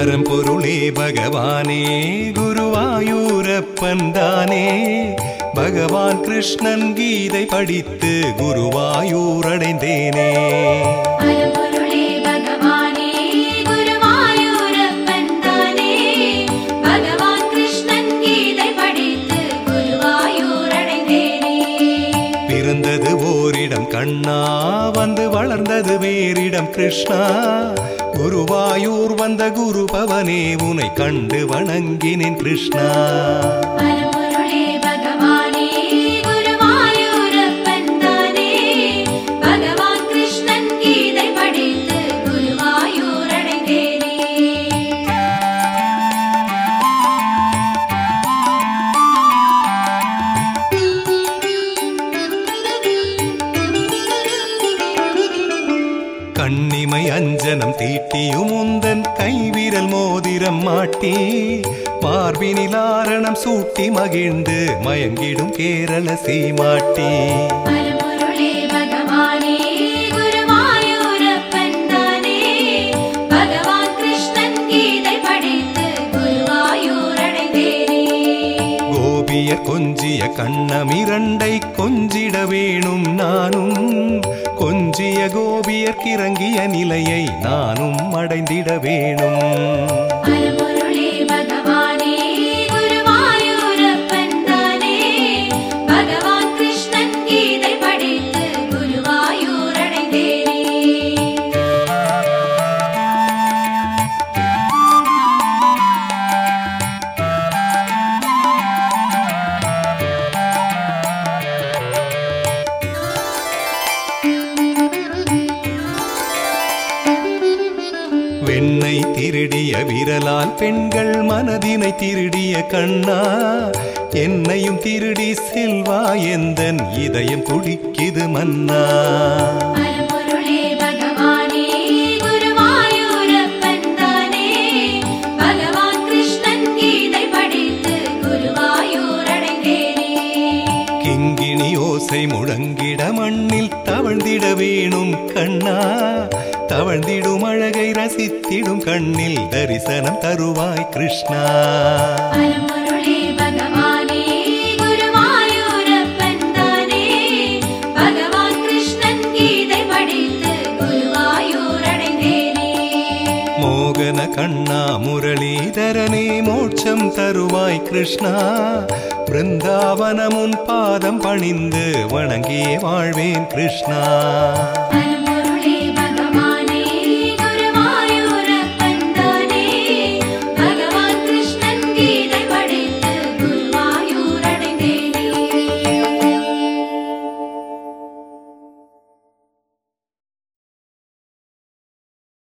பரம்பொருளே பகவானே குருவாயூரப்பன் தானே பகவான் கிருஷ்ணன் கீதை படித்து குருவாயூர் அடைந்தேனே பரம்பொருளே பகவானே குருவாயூரப்பன் தானே பகவான் கிருஷ்ணன் கீதை படித்து குருவாயூர் அடைந்தேனே பிறந்தது ஓரிடம் கண்ணா வந்து வளர்ந்தது வேறிடம் கிருஷ்ணா குருவாயூர் வந்த குரு பவனே உனை கண்டு வணங்கினேன் கிருஷ்ணா பரம்பொருளே பகவானே குருவாயூரப்பன் தானே பகவான் கிருஷ்ணன் கீதை படித்து குருவாயூர் அடைந்தேனே கண்ணிமை அஞ்சனம் தீட்டியும் உந்தன் கைவிரல் மோதிரம் மாட்டி மார்பினில் ஆரணம் சூட்டி மகிழ்ந்து மயங்கிடும் கேரள சீமாட்டி பரம்பொருளே பகவானே குருவாயூரப்பன் தானே பகவான் கிருஷ்ணன் கீதை படித்து குருவாயூர் அடைந்தேனே கோபியர் கொஞ்சிய கண்ணமிரண்டை கொஞ்சிட வேணும் நானும் கொஞ்சிய கோபியர் கிறங்கிய நிலையை நானும் அடைந்திட வேணும் பரம்பொருளே பகவானே குருவாயூரப்பன் தானே பகவான் கிருஷ்ணன் கீதை படித்து குருவாயூர் அடைந்தேனே வெண்ணை திருடிய விரலால் பெண்கள் மனதினை திருடிய கண்ணா என்னையும் திருடி செல்வா எந்தன் இதயம் துடிக்குது மன்னா பரம்பொருளே பகவானே குருவாயூரப்பன் தானே பகவான் கிருஷ்ணன் கீதை படித்து குருவாயூர் அடைந்தேனே கிங்கிணி ஓசை முழங்கிட மண்ணில் தவழ்ந்திட வேணும் கண்ணா தவழ்ந்திடும் அழகை ரசித்திடும் கண்ணில் தரிசனம் தருவாய் கிருஷ்ணா பரம்பொருளே பகவானே குருவாயூரப்பன் தானே பகவான் கிருஷ்ணன் கீதை படித்து குருவாயூர் அடைந்தேனே மோகன கண்ணா முரளிதரனே மோட்சம் தருவாய் கிருஷ்ணா பிருந்தாவனமுன் பாதம் பணிந்து வணங்கியே வாழ்வேன் கிருஷ்ணா பரம்பொருளே